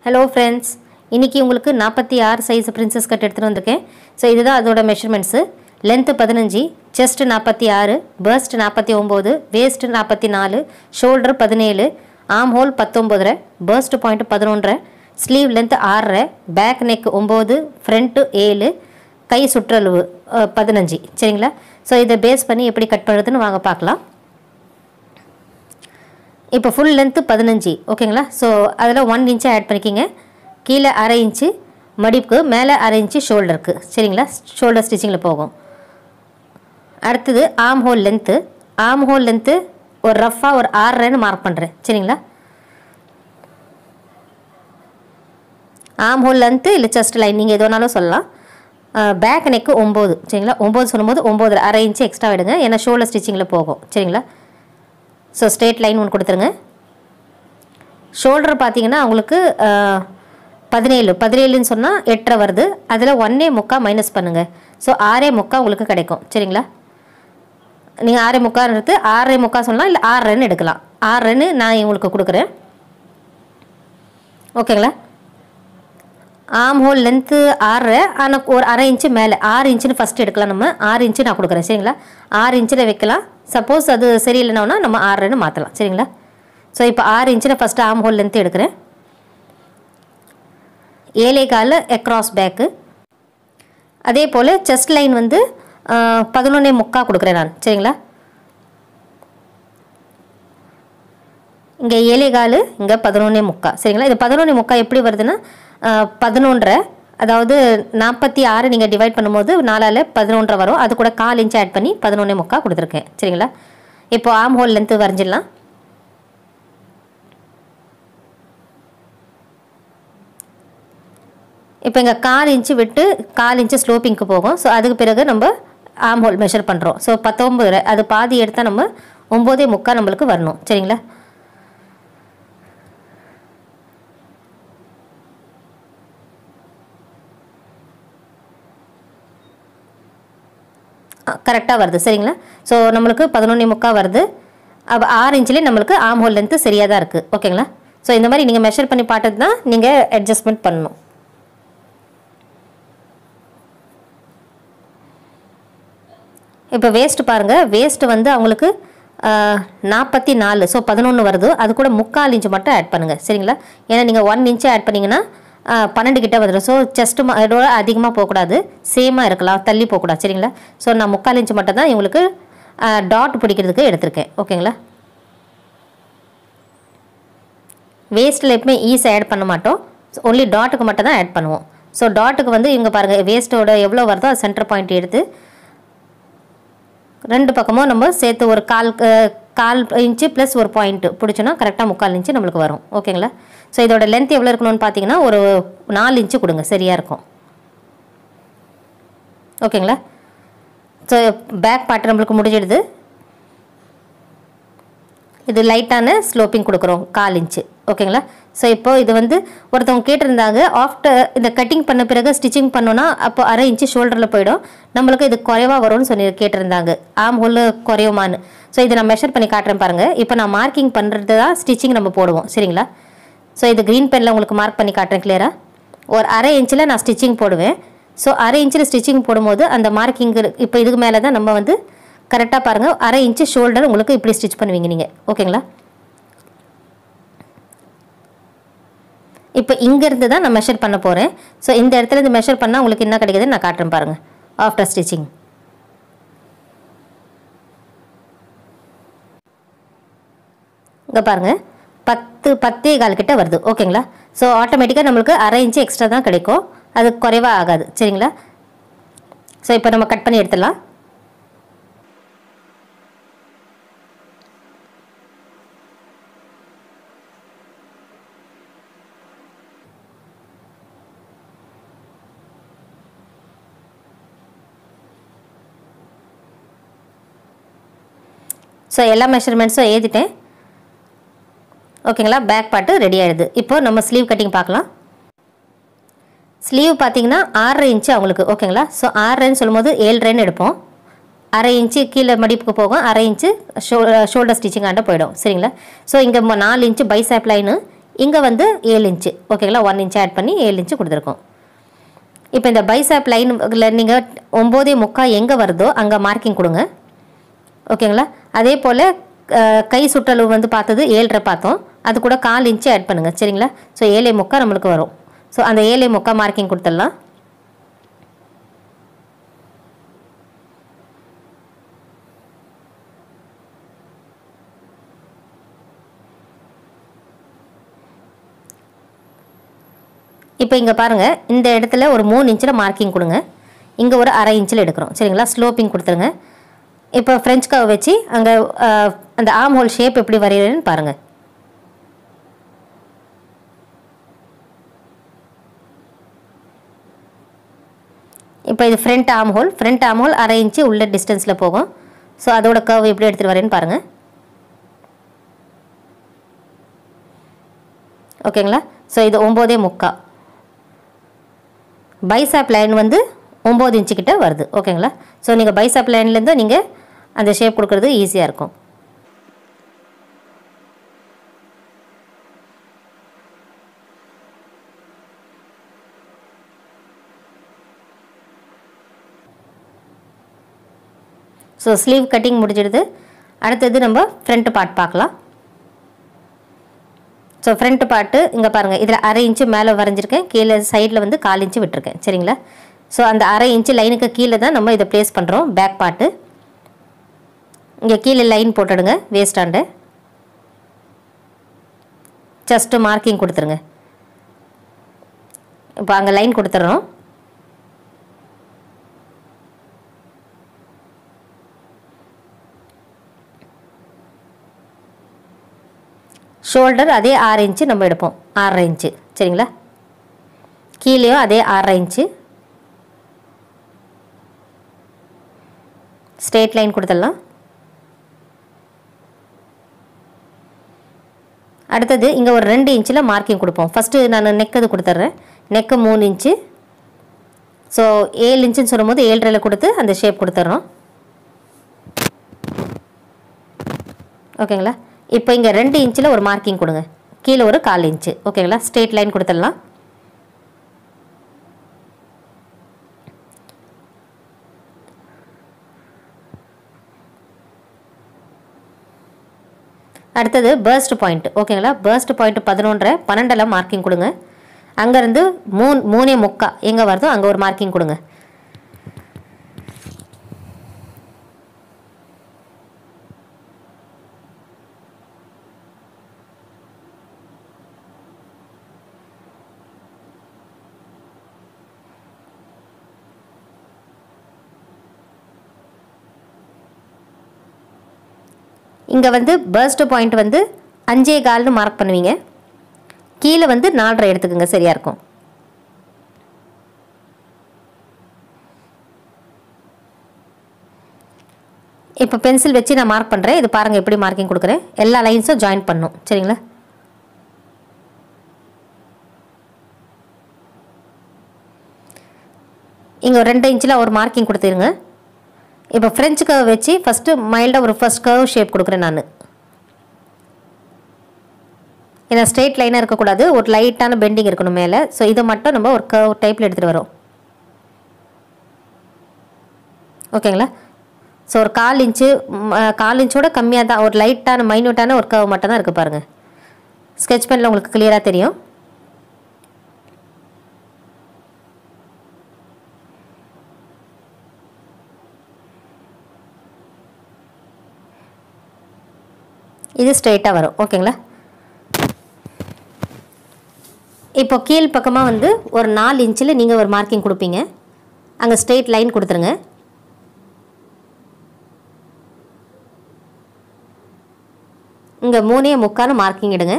hello friends இன்றைக்கி உங்களுக்கு நாற்பத்தி ஆறு சைஸ் பிரின்சஸ் கட் எடுத்துகிட்டு வந்திருக்கேன் ஸோ இதுதான் அதோட மெஷர்மெண்ட்ஸு லென்த்து பதினஞ்சு செஸ்ட் நாற்பத்தி ஆறு பர்ஸ்ட் நாற்பத்தி ஒம்பது வேஸ்ட் நாற்பத்தி நாலு ஷோல்டர் பதினேழு ஆம் ஹோல் பத்தொம்போதரை பர்ஸ்ட் பாயிண்ட் பதினொன்றரை ஸ்லீவ் லென்த் ஆறரை பேக் நெக் ஒம்பது ஃப்ரண்ட்டு ஏழு கை சுற்றளவு அஹ், பதினஞ்சு சரிங்களா ஸோ இதை பேஸ் பண்ணி எப்படி கட் பண்ணுறதுன்னு வாங்க பார்க்கலாம் இப்போ ஃபுல் லென்த்து பதினஞ்சு ஓகேங்களா ஸோ அதில் ஒன் இன்ச்சு ஆட் பண்ணிக்கிங்க கீழே அரை இன்ச்சு மடிப்புக்கு மேலே அரை இன்ச்சு ஷோல்டருக்கு சரிங்களா ஷோல்டர் ஸ்டிச்சிங்கில் போகும் அடுத்தது armhole length armhole length ஒரு ரஃப்பாக ஒரு ஆறரைன்னு மார்க் பண்ணுறேன் சரிங்களா ஆம் ஹோல் லென்த்து இல்லை செஸ்ட் லைன் நீங்கள் எது வேணாலும் சொல்லலாம் பேக் நெக்கு ஒம்பது சரிங்களா ஒம்பது சொல்லும்போது ஒம்பது அரை இன்ச்சு எக்ஸ்ட்ரா விடுங்க ஏன்னா ஷோல்டர் ஸ்டிச்சிங்கில் போகும் சரிங்களா ஸோ ஸ்ட்ரெயிட் லைன் ஒன்று கொடுத்துருங்க ஷோல்டர் பார்த்தீங்கன்னா உங்களுக்கு அஹ், பதினேழு பதினேழுன்னு சொன்னால் எட்டரை வருது அதில் ஒன்னே முக்கா மைனஸ் பண்ணுங்கள் ஸோ ஆறே முக்கா உங்களுக்கு கிடைக்கும் சரிங்களா நீங்கள் ஆறே முக்கான்றது ஆறரை முக்கா சொல்லலாம் இல்லை ஆறரைன்னு எடுக்கலாம் ஆறரைன்னு நான் உங்களுக்கு கொடுக்குறேன் ஓகேங்களா ஆம் ஹோல் லென்த்து ஆறரை ஆனால் ஒரு அரை இன்ச்சு மேலே ஆறு இன்ச்சுன்னு ஃபஸ்ட்டு எடுக்கலாம் நம்ம ஆறு இன்ச்சு நான் கொடுக்குறேன் சரிங்களா ஆறு இன்ச்சில் வைக்கலாம் சப்போஸ் அது சரியில்லைனா நம்ம ஆறரைன்னு மாற்றலாம் சரிங்களா ஸோ இப்போ ஆறு இன்ச்சில் ஃபஸ்ட்டு ஆம் ஹோல் லென்த்து எடுக்கிறேன் ஏழே காலில் எக்ராஸ் பேக்கு அதே போல் செஸ்ட் லைன் வந்து பதினொன்னே முக்கா கொடுக்குறேன் நான் சரிங்களா இங்கே ஏழே காலு இங்கே பதினொன்னே முக்கா சரிங்களா இது பதினொன்னே முக்கா எப்படி வருதுன்னா பதினொன்றரை அதாவது நாற்பத்தி ஆறு நீங்கள் டிவைட் பண்ணும்போது நாலால் பதினொன்றரை வரும் அது கூட கால் இன்ச் ஆட் பண்ணி பதினொன்னே முக்கா கொடுத்துருக்கேன் சரிங்களா இப்போ ஆம் ஹோல் லென்த்து வரைஞ்சிடலாம் இப்போ இங்கே கால் இன்ச்சு விட்டு கால் இன்ச்சு ஸ்லோப்பிங்க்கு போகும் ஸோ அதுக்கு பிறகு நம்ம ஆம் ஹோல் மெஷர் பண்ணுறோம் ஸோ பத்தொம்பது அது பாதி எடுத்தால் நம்ம ஒம்போதே முக்கால் நம்மளுக்கு வரணும் சரிங்களா கரெக்டாக வருது சரிங்களா ஸோ நம்மளுக்கு பதினொன்னே முக்கால் வருது அப்போ ஆறு இன்ச்லேயே நம்மளுக்கு ஆம் ஹோல் லென்த்து சரியாக தான் இருக்குது ஓகேங்களா ஸோ இந்த மாதிரி நீங்கள் மெஷர் பண்ணி பார்த்தது தான் நீங்கள் அட்ஜஸ்ட்மெண்ட் பண்ணணும் இப்போ வேஸ்ட் பாருங்கள் வேஸ்ட் வந்து அவங்களுக்கு நாற்பத்தி நாலு ஸோ பதினொன்று வருது அது கூட முக்கால் இன்ச்சு மட்டும் ஆட் பண்ணுங்கள் சரிங்களா ஏன்னா நீங்கள் ஒன் இன்ச்சு ஆட் பண்ணிங்கன்னா ஆஹ், பன்னெண்டு கிட்ட வந்துடும் ஸோ செஸ்ட்டு இதோட அதிகமாக போகக்கூடாது சேமாக இருக்கலாம் தள்ளி போகக்கூடாது சரிங்களா ஸோ நான் முக்கால் இன்ச்சு மட்டும் தான் இவங்களுக்கு டாட் பிடிக்கிறதுக்கு எடுத்திருக்கேன் ஓகேங்களா வேஸ்ட்டில் எப்பவுமே ஈஸ் ஆட் பண்ண மாட்டோம் ஒன்லி டாட்டுக்கு மட்டும் தான் ஆட் பண்ணுவோம் ஸோ டாட்டுக்கு வந்து இவங்க பாருங்கள் வேஸ்ட்டோட எவ்வளோ வருதோ அது சென்டர் பாயிண்ட் எடுத்து ரெண்டு பக்கமும் நம்ம சேர்த்து ஒரு கால் அஹ், கால் இன்ச்சு ப்ளஸ் ஒரு பாயிண்ட்டு பிடிச்சோன்னா கரெக்டாக முக்கால் இன்ச்சு நம்மளுக்கு வரும் ஓகேங்களா ஸோ இதோட லென்த் எவ்வளோ இருக்கணும்னு பார்த்தீங்கன்னா ஒரு நாலு இன்ச்சு கொடுங்க சரியாக இருக்கும் ஓகேங்களா ஸோ பேக் பார்ட் நம்மளுக்கு முடிஞ்சிடுது இது லைட்டான ஸ்லோப்பிங் கொடுக்குறோம் கால் இன்ச்சு ஓகேங்களா ஸோ இப்போ இது வந்து ஒருத்தவங்க கேட்டிருந்தாங்க ஆஃப்டர் இந்த கட்டிங் பண்ண பிறகு ஸ்டிச்சிங் பண்ணோன்னா அப்போ அரை இன்ச்சு ஷோல்டரில் போயிடும் நம்மளுக்கு இது குறைவாக வரும்னு சொல்லி கேட்டிருந்தாங்க ஆம் ஹோல் குறையுமான்னு ஸோ இதை நான் மெஷர் பண்ணி காட்டுறேன் பாருங்கள் இப்போ நான் மார்க்கிங் பண்ணுறது தான் ஸ்டிச்சிங் நம்ம போடுவோம் சரிங்களா ஸோ இது க்ரீன் பெனில் உங்களுக்கு மார்க் பண்ணி காட்டுறேன் கிளியராக ஒரு அரை இன்ச்சில் நான் ஸ்டிச்சிங் போடுவேன் ஸோ அரை இன்ச்சில் ஸ்டிச்சிங் போடும்போது அந்த மார்க்கிங் இப்போ இதுக்கு மேலே தான் நம்ம வந்து கரெக்டாக பாருங்கள் அரை இன்ச்சு ஷோல்டர் உங்களுக்கு இப்படி ஸ்டிச் பண்ணுவீங்க நீங்கள் ஓகேங்களா இப்போ இங்கேருந்து தான் நான் மெஷர் பண்ண போகிறேன் ஸோ இந்த இடத்துல இருந்து மெஷர் பண்ணால் உங்களுக்கு என்ன கிடைக்குதுன்னு நான் காட்டுறேன் பாருங்கள் ஆஃப்டர் ஸ்டிச்சிங் இங்கே பாருங்கள் பத்து பத்தே கால் கிட்ட வருது ஓகேங்களா ஸோ ஆட்டோமேட்டிக்காக நம்மளுக்கு அரை இன்ச்சு எக்ஸ்ட்ரா தான் கிடைக்கும் அது குறைவாக ஆகாது சரிங்களா ஸோ இப்போ நம்ம கட் பண்ணி எடுத்துடலாம் ஸோ எல்லா மெஷர்மெண்ட்ஸும் எழுதிட்டேன் ஓகேங்களா பேக் பார்ட்டு ரெடி ஆகிடுது இப்போ நம்ம ஸ்லீவ் கட்டிங் பார்க்கலாம் ஸ்லீவ் பார்த்தீங்கன்னா ஆறரை இன்ச்சு அவங்களுக்கு ஓகேங்களா ஸோ ஆறரைன்னு சொல்லும்போது ஏழ்ரைன்னு எடுப்போம் அரை இன்ச்சு கீழே மடிப்புக்கு போகும் அரை இன்ச்சு ஷோ ஷோல்டர் ஸ்டிச்சிங் ஆண்ட போயிடும் சரிங்களா ஸோ இங்கே நாலு இன்ச்சு பைசாப் லைனு இங்கே வந்து ஏழு இன்ச்சு ஓகேங்களா ஒன் இன்ச் ஆட் பண்ணி ஏழு இன்ச்சு கொடுத்துருக்கோம் இப்போ இந்த பைசாப் லைனில் நீங்கள் ஒம்போதே முக்கால் எங்கே வருதோ அங்கே மார்க்கிங் கொடுங்க ஓகேங்களா அதே போல் கை சுற்றளவு வந்து பார்த்தது ஏழரை பார்த்தோம் அது கூட கால் இன்ச்சு ஆட் பண்ணுங்கள் சரிங்களா ஸோ ஏழை முக்கா நம்மளுக்கு வரும் ஸோ அந்த ஏழை முக்கா மார்க்கிங் கொடுத்துடலாம் இப்போ இங்கே பாருங்கள் இந்த இடத்துல ஒரு மூணு இன்ச்சில் மார்க்கிங் கொடுங்க இங்கே ஒரு அரை இன்ச்சில் எடுக்கிறோம் சரிங்களா ஸ்லோப்பிங் கொடுத்துருங்க இப்போ ஃப்ரெஞ்ச் கவ் வச்சு அங்கே அந்த ஆம் ஹோல் ஷேப் எப்படி வரைகிறேன்னு பாருங்கள் இப்போ இது front armhole front armhole அரை இன்ச்சு உள்ள டிஸ்டன்ஸில் போகும் ஸோ அதோட கர்வ் எப்படி எடுத்துகிட்டு வரேன்னு பாருங்கள் ஓகேங்களா ஸோ இது ஒம்போதே முக்கா பைசாப் லைன் வந்து ஒம்பது இன்ச்சு கிட்ட வருது ஓகேங்களா ஸோ நீங்கள் பைசாப் லைன்லேருந்து நீங்கள் அந்த ஷேப் கொடுக்குறது ஈஸியாக இருக்கும் ஸோ ஸ்லீவ் கட்டிங் முடிஞ்சிடுது அடுத்தது நம்ம ஃப்ரண்ட் பார்ட் பார்க்கலாம் ஸோ ஃப்ரண்ட் பார்ட்டு இங்கே பாருங்கள் இதில் அரை இன்ச்சு மேலே வரைஞ்சிருக்கேன் கீழே சைடில் வந்து கால் இன்ச்சு விட்டுருக்கேன் சரிங்களா ஸோ அந்த அரை இன்ச்சு லைனுக்கு கீழே தான் நம்ம இதை ப்ளேஸ் பண்ணுறோம் பேக் பார்ட்டு இங்கே கீழே லைன் போட்டுடுங்க வேஸ்டாண்டு ஜஸ்ட்டு மார்க்கிங் கொடுத்துருங்க இப்போ அங்கே லைன் கொடுத்துட்றோம் ஷோல்டர் அதே ஆறு இன்ச்சு நம்ம எடுப்போம் ஆறரை இன்ச்சு சரிங்களா கீழேயும் அதே ஆறரை இன்ச்சு ஸ்ட்ரெயிட் லைன் கொடுத்துடலாம் அடுத்தது இங்கே ஒரு ரெண்டு இன்ச்சில் மார்க்கிங் கொடுப்போம் ஃபஸ்ட்டு நான் நெக் இது கொடுத்துட்றேன் நெக்கு மூணு இன்ச்சு ஸோ ஏழு இன்ச்சுன்னு சொல்லும்போது ஏழரையில் கொடுத்து அந்த ஷேப் கொடுத்துட்றோம் ஓகேங்களா இப்போ இங்கே ரெண்டு இன்ச்சில் ஒரு மார்க்கிங் கொடுங்க கீழே ஒரு கால் இன்ச்சு ஓகேங்களா ஸ்ட்ரெயிட் லைன் கொடுத்துடலாம் அடுத்தது பேர்ஸ்ட் பாயிண்ட் ஓகேங்களா பேர்ஸ்ட் பாயிண்ட் பதினொன்றரை பன்னெண்டில் மார்க்கிங் கொடுங்க அங்கேருந்து மூணு மூணே முக்கா எங்கே வருதோ அங்கே ஒரு மார்க்கிங் கொடுங்க இங்கே வந்து பர்ஸ்ட் பாயிண்ட் வந்து அஞ்சே கால்னு மார்க் பண்ணுவீங்க கீழே வந்து நாலரை எடுத்துக்கோங்க சரியாக இருக்கும் இப்போ பென்சில் வச்சு நான் மார்க் பண்ணுறேன் இது பாருங்கள் எப்படி மார்க்கிங் கொடுக்குறேன் எல்லா லைன்ஸும் ஜாயின் பண்ணும் சரிங்களா இங்கே ஒரு ரெண்டு இன்ச்சில் ஒரு மார்க்கிங் கொடுத்துருங்க இப்போ ஃப்ரெஞ்சு கர்வ் வச்சு ஃபஸ்ட்டு மைல்டாக ஒரு ஃபஸ்ட் கர்வ் ஷேப் கொடுக்குறேன் நான் ஏன்னா ஸ்ட்ரெயிட் லைனாக இருக்கக்கூடாது ஒரு லைட்டான பெண்டிங் இருக்கணும் மேலே ஸோ இதை மட்டும் நம்ம ஒரு கர்வ் டைப்பில் எடுத்துகிட்டு வரோம் ஓகேங்களா ஸோ ஒரு கால் இன்ச்சு ம், அஹ், கால் இன்ச்சோட கம்மியாக தான் ஒரு லைட்டான மைன்யூட்டான ஒரு கர்வ் மட்டும் தான் இருக்குது பாருங்கள் ஸ்கெட்ச் பெனில் உங்களுக்கு கிளியராக தெரியும் இது ஸ்ட்ரெயிட்டாக வரும் ஓகேங்களா இப்போ கீழ் பக்கமாக வந்து ஒரு நாலு இன்ச்சில் நீங்கள் ஒரு மார்க்கிங் கொடுப்பீங்க அங்கே ஸ்ட்ரெயிட் லைன் கொடுத்துருங்க இங்கே மூணே முக்கான மார்க்கிங் எடுங்க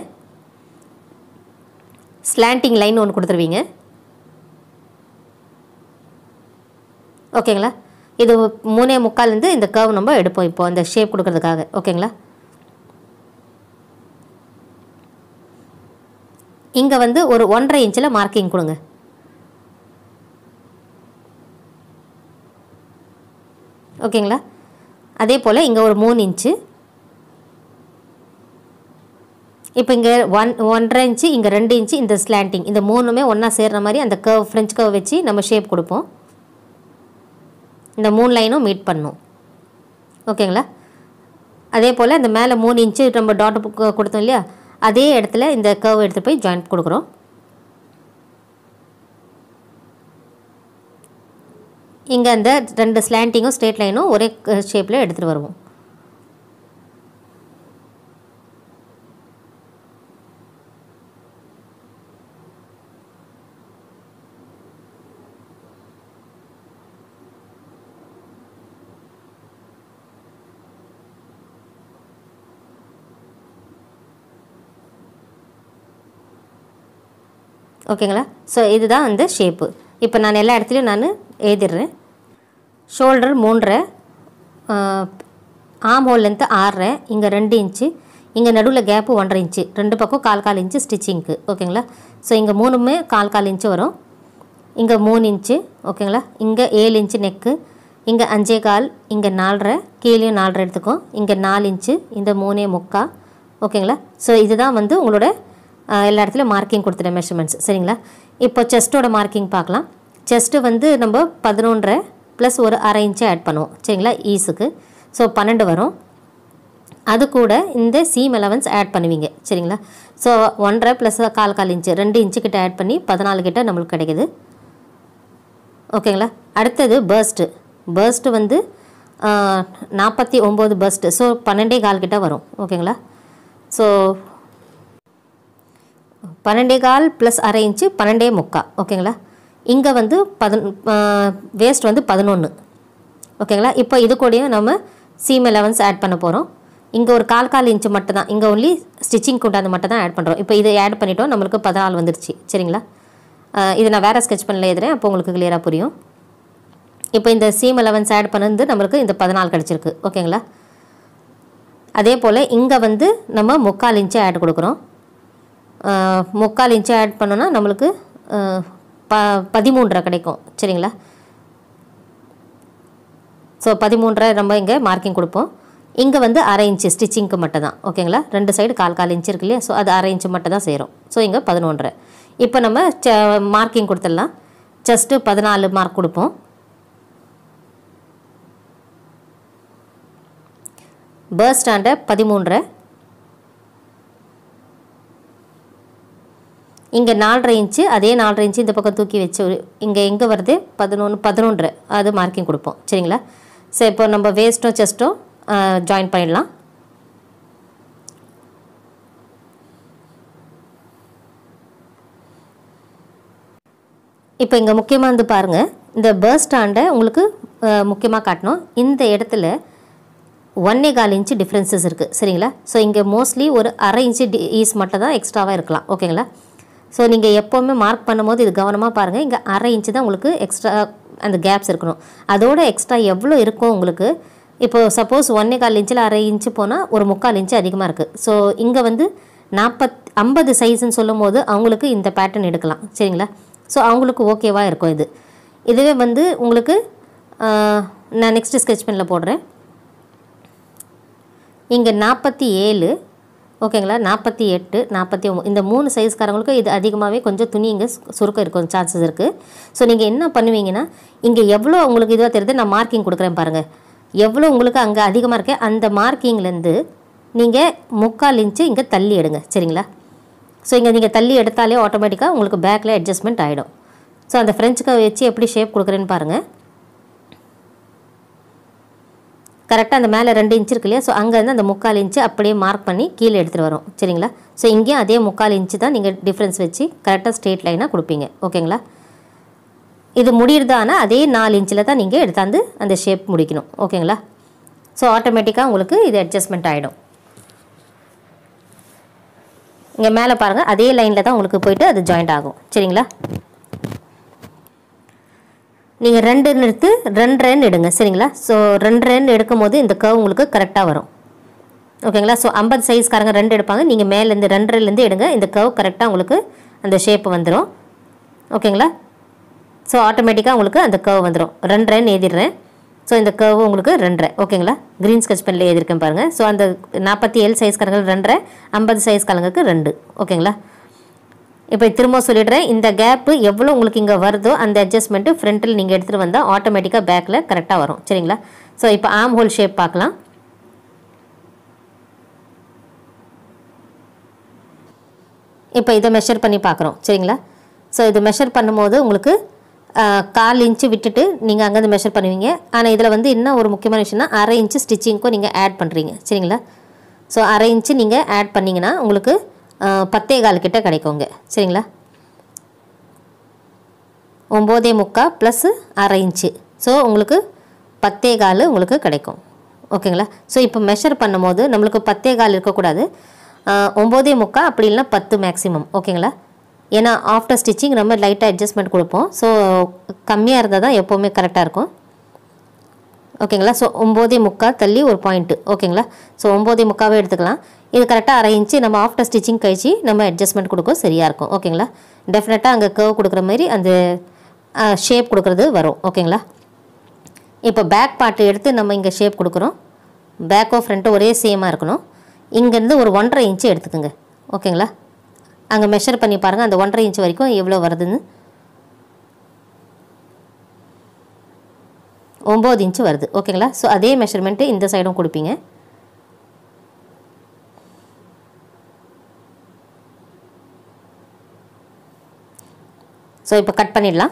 ஸ்லாண்டிங் லைன் ஒன்று கொடுத்துருவீங்க ஓகேங்களா இது மூணே முக்கால்லேருந்து இந்த கர்வ் நம்ம எடுப்போம் இப்போ அந்த ஷேப் கொடுக்கறதுக்காக ஓகேங்களா இங்கே வந்து ஒரு ஒன்றரை இன்ச்சில் மார்க்கிங் கொடுங்க ஓகேங்களா அதே போல் இங்கே ஒரு மூணு இன்ச்சு இப்போ இங்கே ஒன் ஒன்றரை இன்ச்சு இங்கே ரெண்டு இன்ச்சு இந்த ஸ்லாண்டிங் இந்த மூணுமே ஒன்றா சேர்ற மாதிரி அந்த கர்வ் ஃப்ரெஞ்ச் கர்வ் வச்சு நம்ம ஷேப் கொடுப்போம் இந்த மூணு லைனும் மீட் பண்ணும் ஓகேங்களா அதே போல் இந்த மேலே மூணு இன்ச்சு நம்ம டாட் கொடுத்தோம் இல்லையா அதே இடத்துல இந்த கர்வ் எடுத்துகிட்டு போய் ஜாயிண்ட் கொடுக்குறோம் இங்கே அந்த ரெண்டு ஸ்லாண்டிங்கும் ஸ்ட்ரெயிட் லைனும் ஒரே ஷேப்பில் எடுத்துகிட்டு வருவோம் ஓகேங்களா ஸோ இதுதான் அந்த ஷேப்பு இப்போ நான் எல்லா இடத்துலையும் நான் எழுதிடுறேன் ஷோல்டர் மூன்றரை ஆம் ஹோல் லென்த்து ஆறரை இங்கே ரெண்டு இன்ச்சு இங்கே நடுவில் கேப்பு ஒன்றரை இன்ச்சு ரெண்டு பக்கம் கால் கால் இன்ச்சு ஸ்டிச்சிங்க்கு ஓகேங்களா ஸோ இங்கே மூணுமே கால் கால் இன்ச்சு வரும் இங்கே மூணு இன்ச்சு ஓகேங்களா இங்கே ஏழு இன்ச்சு நெக்கு இங்கே அஞ்சே கால் இங்கே நாலரை கீழேயும் நாலரை எடுத்துக்கோ இங்கே நாலு இன்ச்சு இந்த மூணே முக்கா ஓகேங்களா ஸோ இதுதான் வந்து உங்களோட ஆஹ், எல்லா இடத்துலையும் மார்க்கிங் கொடுத்துட்ட மெஷர்மெண்ட்ஸ் சரிங்களா இப்போ செஸ்ட்டோட மார்க்கிங் பார்க்கலாம் செஸ்ட்டு வந்து நம்ம பதினொன்றரை ப்ளஸ் ஒரு அரை இன்ச்சு ஆட் பண்ணுவோம் சரிங்களா ஈஸுக்கு ஸோ பன்னெண்டு வரும் அது கூட இந்த சீம் அலவன்ஸ் ஆட் பண்ணுவீங்க சரிங்களா ஸோ ஒன்றரை ப்ளஸ் கால் கால் இன்ச்சு ரெண்டு இன்ச்சு கிட்ட ஆட் பண்ணி பதினாலு கிட்ட நம்மளுக்கு கிடைக்குது ஓகேங்களா அடுத்தது பர்ஸ்ட்டு பர்ஸ்ட்டு வந்து நாற்பத்தி ஒம்பது பர்ஸ்ட்டு ஸோ பன்னெண்டே கால் கிட்ட வரும் ஓகேங்களா ஸோ பன்னெண்டே கால் ப்ளஸ் அரை இன்ச்சு பன்னெண்டே முக்கா ஓகேங்களா இங்கே வந்து பதின் வேஸ்ட் வந்து பதினொன்று ஓகேங்களா இப்போ இது கூடயும் நம்ம சீம் அலவன்ஸ் ஆட் பண்ண போகிறோம் இங்கே ஒரு கால் கால் இன்ச்சு மட்டும் தான் இங்கே ஒன்லி ஸ்டிச்சிங் கொண்டாந்து மட்டும் தான் ஆட் பண்ணுறோம் இப்போ இதை ஆட் பண்ணிட்டோம் நம்மளுக்கு பதினாலு வந்துருச்சு சரிங்களா ஆஹ் இது நான் வேறு ஸ்கெச் பண்ணல எழுதுறேன் அப்போ உங்களுக்கு கிளியராக புரியும் இப்போ இந்த சீம் அலவன்ஸ் ஆட் பண்ணது நம்மளுக்கு இந்த பதினாலு கிடச்சிருக்கு ஓகேங்களா அதே போல் இங்கே வந்து நம்ம முக்கால் இன்ச்சு ஆட் கொடுக்குறோம் ஆஹ் முக்கால் இன்ச்சு ஆட் பண்ணோன்னா நம்மளுக்கு ஆஹ் ப பதிமூன்றரை கிடைக்கும் சரிங்களா ஸோ பதிமூன்றரை நம்ம இங்கே மார்க்கிங் கொடுப்போம் இங்கே வந்து அரை இன்ச்சு ஸ்டிச்சிங்க்கு மட்டும் தான் ஓகேங்களா ரெண்டு சைடு கால் கால் இன்ச்சு இருக்கு இல்லையா ஸோ அது அரை இன்ச்சு மட்டும் தான் செய்கிறோம் ஸோ இங்கே பதினொன்றரை இப்போ நம்ம மார்க்கிங் கொடுத்துடலாம் ஜஸ்ட்டு பதினாலு மார்க் கொடுப்போம் பேர்ஸ் ஸ்டாண்டை பதிமூன்றரை இங்கே நாலரை இன்ச்சு அதே நாலரை இன்ச்சு இந்த பக்கம் தூக்கி வச்சு ஒரு இங்கே எங்கே வருது பதினொன்று பதினொன்று அது மார்க்கிங் கொடுப்போம் சரிங்களா சரி இப்போ நம்ம வேஸ்ட்டும் செஸ்ட்டும் ஜாயின் பண்ணிடலாம் இப்போ இங்கே முக்கியமாக வந்து பாருங்கள் இந்த பேர்ஸ் ஸ்டாண்டை உங்களுக்கு முக்கியமாக காட்டணும் இந்த இடத்துல ஒன்னே கால் இன்ச்சு டிஃப்ரென்சஸ் இருக்குது சரிங்களா ஸோ இங்கே மோஸ்ட்லி ஒரு அரை இன்ச்சு டி ஈஸ் மட்டும் தான் எக்ஸ்ட்ராவாக இருக்கலாம் ஓகேங்களா ஸோ நீங்கள் எப்போவுமே மார்க் பண்ணும்போது இது கவனமாக பாருங்கள் இங்கே அரை இன்ச்சு தான் உங்களுக்கு எக்ஸ்ட்ரா அந்த கேப்ஸ் இருக்கணும் அதோட எக்ஸ்ட்ரா எவ்வளோ இருக்கும் உங்களுக்கு இப்போ சப்போஸ் ஒன்னே கால் இன்ச்சில் அரை இன்ச்சு போனால் ஒரு முக்கால் இன்ச்சு அதிகமாக இருக்குது ஸோ இங்கே வந்து நாற்பத் ஐம்பது சைஸ்ன்னு சொல்லும் போது அவங்களுக்கு இந்த பேட்டர்ன் எடுக்கலாம் சரிங்களா ஸோ அவங்களுக்கு ஓகேவாக இருக்கும் இது இதுவே வந்து உங்களுக்கு ஆஹ், நான் நெக்ஸ்ட்டு ஸ்கெச் பெனில் போடுறேன் இங்கே நாற்பத்தி ஏழு ஓகேங்களா நாற்பத்தி எட்டு நாற்பத்தி ஒம்பது இந்த மூணு சைஸ்காரங்களுக்கு இது அதிகமாகவே கொஞ்சம் துணி இங்கே சு- சுருக்கம் இருக்கும் சான்சஸ் இருக்குது ஸோ நீங்கள் என்ன பண்ணுவீங்கன்னா இங்கே எவ்வளோ உங்களுக்கு இதுவாக தெரியுது நான் மார்க்கிங் கொடுக்குறேன் பாருங்கள் எவ்வளோ உங்களுக்கு அங்கே அதிகமாக இருக்கு அந்த மார்க்கிங்லேருந்து நீங்கள் முக்கால் இன்ச்சு இங்கே தள்ளி எடுங்க சரிங்களா ஸோ இங்கே நீங்கள் தள்ளி எடுத்தாலே ஆட்டோமேட்டிக்காக உங்களுக்கு பேக்கில் அட்ஜஸ்ட்மெண்ட் ஆகிடும் ஸோ அந்த ஃப்ரெஞ்சுக்கு வச்சு எப்படி ஷேப் கொடுக்குறேன்னு பாருங்கள் கரெக்டாக அந்த மேலே ரெண்டு இன்ச் இருக்கு இல்லையா ஸோ அங்கேருந்து அந்த முக்கால் இன்ச்சு அப்படியே மார்க் பண்ணி கீழே எடுத்துகிட்டு வரும் சரிங்களா ஸோ இங்கேயும் அதே முக்கால் இன்ச்சு தான் நீங்கள் டிஃப்ரென்ஸ் வச்சு கரெக்டாக ஸ்ட்ரெயிட் லைனாக கொடுப்பீங்க ஓகேங்களா இது முடியுறதானா அதே நாலு இன்ச்சில் தான் நீங்கள் எடுத்தாந்து அந்த ஷேப் முடிக்கணும் ஓகேங்களா ஸோ ஆட்டோமேட்டிக்காக உங்களுக்கு இது அட்ஜஸ்ட்மெண்ட் ஆகிடும் இங்கே மேலே பாருங்கள் அதே லைனில் தான் உங்களுக்கு போயிட்டு அது ஜாயிண்ட் ஆகும் சரிங்களா நீங்கள் ரெண்டு எடுத்து ரெண்டு ரன் எடுங்க சரிங்களா ஸோ ரெண்டு ரன் எடுக்கும் போது இந்த கர்வ் உங்களுக்கு கரெக்டாக வரும் ஓகேங்களா ஸோ ஐம்பது சைஸ்காரங்க ரெண்டு எடுப்பாங்க நீங்கள் மேலேருந்து ரெண்டரைலேருந்து எடுங்க இந்த கர்வ் கரெக்டாக உங்களுக்கு அந்த ஷேப் வந்துடும் ஓகேங்களா ஸோ ஆட்டோமேட்டிக்காக உங்களுக்கு அந்த கர்வ் வந்துடும் ரெண்டு ரன் எழுதிடுறேன் ஸோ இந்த கர்வு உங்களுக்கு ரெண்டரை ஓகேங்களா க்ரீன் ஸ்கெச் பெனில் எழுதியிருக்கேன் பாருங்கள் ஸோ அந்த நாற்பத்தி ஏழு சைஸ் காரங்களுக்கு ரெண்டரை ஐம்பது சைஸ் காரங்களுக்கு ரெண்டு ஓகேங்களா இப்போ திரும்ப சொல்லிடுறேன் இந்த கேப்பு எவ்வளோ உங்களுக்கு இங்கே வருதோ அந்த அட்ஜஸ்ட்மெண்ட்டு ஃப்ரண்ட்டில் நீங்கள் எடுத்துகிட்டு வந்தால் ஆட்டோமேட்டிக்காக பேக்கில் கரெக்டாக வரும் சரிங்களா ஸோ இப்போ ஆம் ஹோல் ஷேப் பார்க்கலாம் இப்போ இதை மெஷர் பண்ணி பார்க்குறோம் சரிங்களா ஸோ இதை மெஷர் பண்ணும்போது உங்களுக்கு ஆஹ், கால் இன்ச்சு விட்டுட்டு நீங்கள் அங்கேருந்து மெஷர் பண்ணுவீங்க ஆனால் இதில் வந்து என்ன ஒரு முக்கியமான விஷயம்னா அரை இன்ச்சு ஸ்டிச்சிங்க்கும் நீங்கள் ஆட் பண்ணுறீங்க சரிங்களா ஸோ அரை இன்ச்சு நீங்கள் ஆட் பண்ணிங்கன்னா உங்களுக்கு ஆஹ், பத்தே கால் கிட்ட கிடைக்குங்க சரிங்களா ஒம்போதே முக்கால் ப்ளஸ்ஸு அரை இன்ச்சு ஸோ உங்களுக்கு பத்தே கால் உங்களுக்கு கிடைக்கும் ஓகேங்களா ஸோ இப்போ மெஷர் பண்ணும்போது நம்மளுக்கு பத்தே கால் இருக்கக்கூடாது ஆஹ், ஒம்போதே முக்கால் அப்படி இல்லைன்னா பத்து மேக்ஸிமம் ஓகேங்களா ஏன்னா ஆஃப்டர் ஸ்டிச்சிங் நம்ம லைட்டாக அட்ஜஸ்ட்மெண்ட் கொடுப்போம் ஸோ கம்மியாக இருந்தால் தான் எப்போவுமே கரெக்டாக இருக்கும் ஓகேங்களா ஸோ ஒம்போதே முக்கால் தள்ளி ஒரு பாயிண்ட்டு ஓகேங்களா ஸோ ஒம்போதே முக்காவே எடுத்துக்கலாம் இது கரெக்டாக அரை இன்ச்சு நம்ம ஆஃப்டர் ஸ்டிச்சிங் கழிச்சு நம்ம அட்ஜஸ்ட்மெண்ட் கொடுக்கும் சரியாக இருக்கும் ஓகேங்களா டெஃபினட்டாக அங்கே கர்வ் கொடுக்குற மாதிரி அந்த ஷேப் கொடுக்குறது வரும் ஓகேங்களா இப்போ பேக் பார்ட் எடுத்து நம்ம இங்கே ஷேப் கொடுக்குறோம் பேக்கோ ஃப்ரண்ட்டோ ஒரே சேமாக இருக்கணும் இங்கேருந்து ஒரு ஒன்றரை இன்ச்சு எடுத்துக்கோங்க ஓகேங்களா அங்கே மெஷர் பண்ணி பாருங்கள் அந்த ஒன்றரை இன்ச் வரைக்கும் எவ்வளோ வருதுன்னு ஒம்பது இன்ச்சு வருது ஓகேங்களா ஸோ அதே மெஷர்மெண்ட்டு இந்த சைடும் கொடுப்பீங்க ஸோ இப்போ கட் பண்ணிடலாம்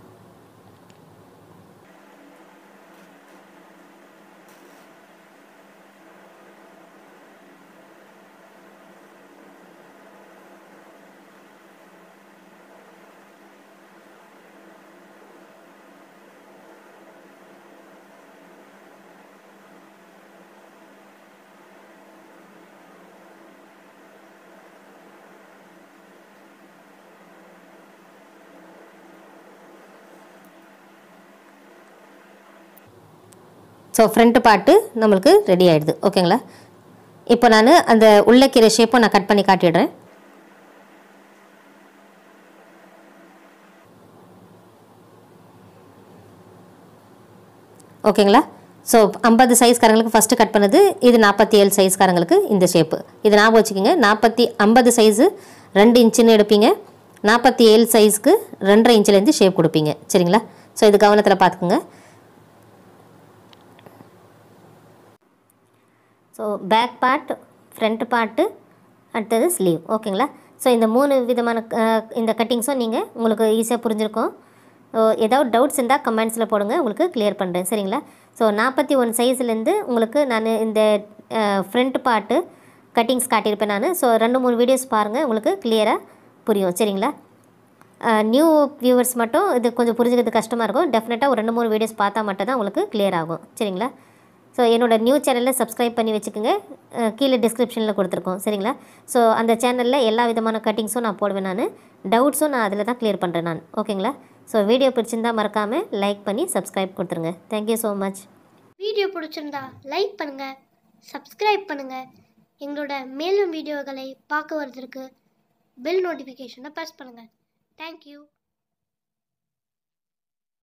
ஸோ ஃப்ரண்ட்டு பார்ட்டு நம்மளுக்கு ரெடி ஆகிடுது ஓகேங்களா இப்போ நான் அந்த உள்ளக்கீரை ஷேப்பை நான் கட் பண்ணி காட்டிடுறேன் ஓகேங்களா ஸோ ஐம்பது சைஸ்காரங்களுக்கு ஃபஸ்ட்டு கட் பண்ணது இது நாற்பத்தி ஏழு சைஸ்காரங்களுக்கு இந்த ஷேப்பு இது ஞாபகம் வச்சுக்கோங்க நாற்பத்தி ஐம்பது சைஸு ரெண்டு இன்ச்சுன்னு எடுப்பீங்க நாற்பத்தி ஏழு சைஸ்க்கு ரெண்டரை இன்ச்சிலேருந்து ஷேப் கொடுப்பீங்க சரிங்களா ஸோ இது கவனத்தில் பார்த்துக்குங்க so back part front part அடுத்தது ஸ்லீவ் ஓகேங்களா ஸோ இந்த மூணு விதமான அஹ், இந்த கட்டிங்ஸும் நீங்கள் உங்களுக்கு ஈஸியாக புரிஞ்சிருக்கும் ஸோ ஏதாவது டவுட்ஸ் இருந்தால் கமெண்ட்ஸில் போடுங்க உங்களுக்கு கிளியர் பண்ணுறேன் சரிங்களா ஸோ நாற்பத்தி ஒன் சைஸ்லேருந்து உங்களுக்கு நான் இந்த ஃப்ரண்ட் பார்ட்டு கட்டிங்ஸ் காட்டியிருப்பேன் நான் ஸோ ரெண்டு மூணு வீடியோஸ் பாருங்கள் உங்களுக்கு கிளியராக புரியும் சரிங்களா நியூ வியூவர்ஸ் மட்டும் இது கொஞ்சம் புரிஞ்சுக்கிறது கஷ்டமாக இருக்கும் டெஃபினட்டாக ஒரு ரெண்டு மூணு வீடியோஸ் பார்த்தா மட்டும் தான் உங்களுக்கு clear ஆகும் சரிங்களா ஸோ என்னோட நியூ சேனலில் சப்ஸ்கிரைப் பண்ணி வச்சுக்கோங்க அஹ் கீழே டிஸ்கிரிப்ஷனில் கொடுத்துருக்கோம் சரிங்களா ஸோ அந்த சேனலில் எல்லா விதமான கட்டிங்ஸும் நான் போடுவேன் நான் டவுட்ஸும் நான் அதில் தான் கிளியர் பண்ணுறேன் நான் ஓகேங்களா ஸோ வீடியோ பிடிச்சிருந்தா மறக்காமல் லைக் பண்ணி சப்ஸ்கிரைப் கொடுத்துருங்க தேங்க்யூ ஸோ மச் வீடியோ பிடிச்சிருந்தா லைக் பண்ணுங்க சப்ஸ்கிரைப் பண்ணுங்க எங்களோட மேலும் வீடியோக்களை பார்க்க வரதுக்கு பெல் நோட்டிஃபிகேஷனை ப்ரெஸ் பண்ணுங்க தேங்க்யூ